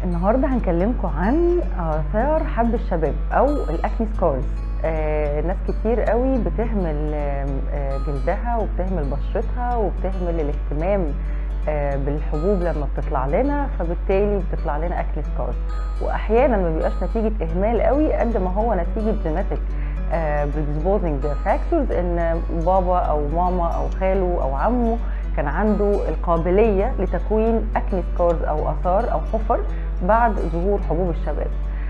النهارده هنكلمكم عن آثار حب الشباب أو الأكني سكارز آه ناس كتير قوي بتهمل آه آه، جلدها وبتهمل بشرتها وبتهمل الاهتمام آه بالحبوب لما بتطلع لنا فبالتالي بتطلع لنا أكني سكارز وأحيانا ما بيبقاش نتيجة إهمال قوي قد ما هو نتيجة جينيتك predisposing فاكتورز ان بابا او ماما او خاله او عمه كان عنده القابليه لتكوين اكني سكارز او اثار او حفر بعد ظهور حبوب الشباب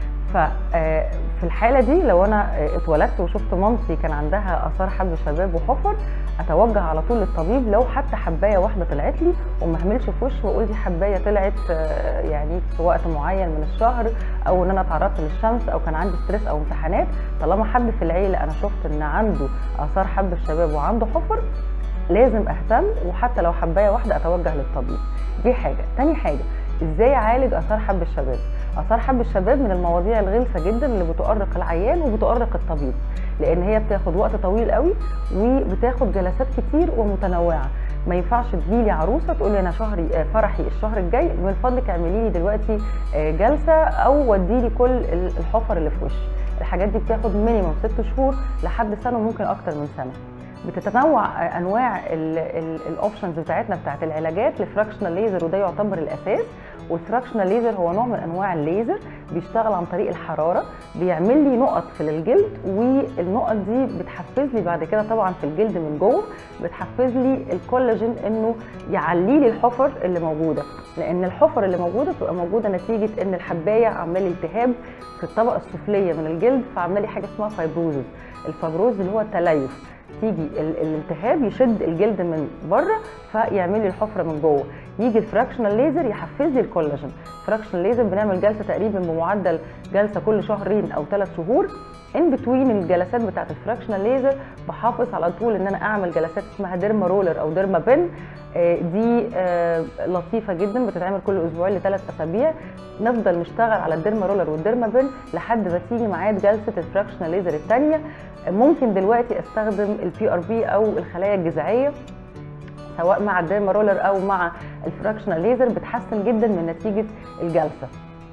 ففي الحاله دي لو انا آه، اتولدت وشفت مامتي كان عندها اثار حب شباب وحفر اتوجه على طول للطبيب لو حتى حبايه واحده طلعت لي وما اهملش في وشه واقول دي حبايه طلعت آه، يعني في وقت معين من الشهر او ان انا اتعرضت للشمس او كان عندي ستريس او امتحانات طالما حد في العيله انا شفت ان عنده اثار حب الشباب وعنده حفر لازم اهتم وحتى لو حبايه واحده اتوجه للطبيب دي حاجه تاني حاجه ازاي اعالج اثار حب الشباب اثار حب الشباب من المواضيع الغلسه جدا اللي بتؤرق العيان وبتؤرق الطبيب لان هي بتاخد وقت طويل قوي وبتاخد جلسات كتير ومتنوعه ما ينفعش تجيلي عروسه تقول لي انا شهري آه، فرحي الشهر الجاي من فضلك اعملي لي دلوقتي آه، جلسه او ودي لي كل ال- الحفر اللي في وشي الحاجات دي بتاخد مينيمم ست شهور لحد سنه وممكن اكتر من سنه بتتنوع آه، انواع الاوبشنز بتاعتنا بتاعت العلاجات لفراكشنال ليزر وده يعتبر الاساس والفراكشنال ليزر هو نوع من انواع الليزر بيشتغل عن طريق الحراره بيعمل لي نقط في الجلد والنقط دي بتحفز لي بعد كده طبعا في الجلد من جوه بتحفز لي الكولاجين انه يعلي لي الحفر اللي موجوده لان الحفر اللي موجوده بتبقى موجوده نتيجه ان الحبايه عمال التهاب في الطبقه السفليه من الجلد فعمال لي حاجه اسمها فايبروزز الفايبروز اللي هو التليف تيجي ال- الالتهاب يشد الجلد من بره فيعمل لي الحفره من جوه يجي الفراكشنال ليزر يحفز لي الكولاجين فراكشنال ليزر بنعمل جلسه تقريبا بمعدل جلسه كل شهرين او ثلاث شهور ان بتوين الجلسات بتاعت الفراكشنال ليزر بحافظ على طول ان انا اعمل جلسات اسمها ديرما رولر او ديرما بن آه، دي آه، لطيفه جدا بتتعمل كل اسبوعين لثلاث اسابيع نفضل نشتغل على الديرما رولر والديرما بن لحد ما تيجي ميعاد جلسه الفراكشنال ليزر الثانيه ممكن دلوقتي استخدم البي ار بي او الخلايا الجذعيه سواء مع الديرما رولر او مع الفراكشنال ليزر بتحسن جدا من نتيجه الجلسه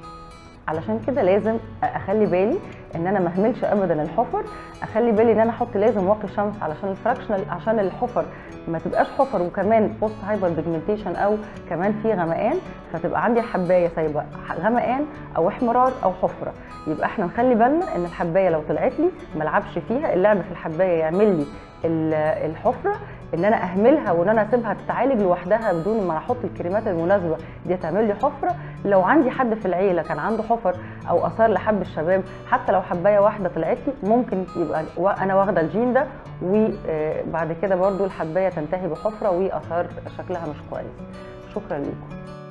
علشان كده لازم اخلي بالي ان انا ما اهملش ابدا الحفر اخلي بالي ان انا احط لازم واقي شمس علشان الفراكشنال عشان الحفر ما تبقاش حفر وكمان بوست هايبر بيجمنتيشن او كمان في غمقان فتبقى عندي الحبايه سايبه غمقان او احمرار او حفره يبقى احنا نخلي بالنا ان الحبايه لو طلعت لي ما العبش فيها اللعب في الحبايه يعمل لي ال- الحفره ان انا اهملها وان انا اسيبها تتعالج لوحدها بدون ما احط الكريمات المناسبه دي تعمل لي حفره لو عندي حد في العيله كان عنده حفر او اثار لحب الشباب حتى لو حبايه واحده طلعت لي ممكن يبقى وا- انا واخده الجين ده وبعد كده برضو الحبايه تنتهي بحفره واثار شكلها مش كويس شكرا لكم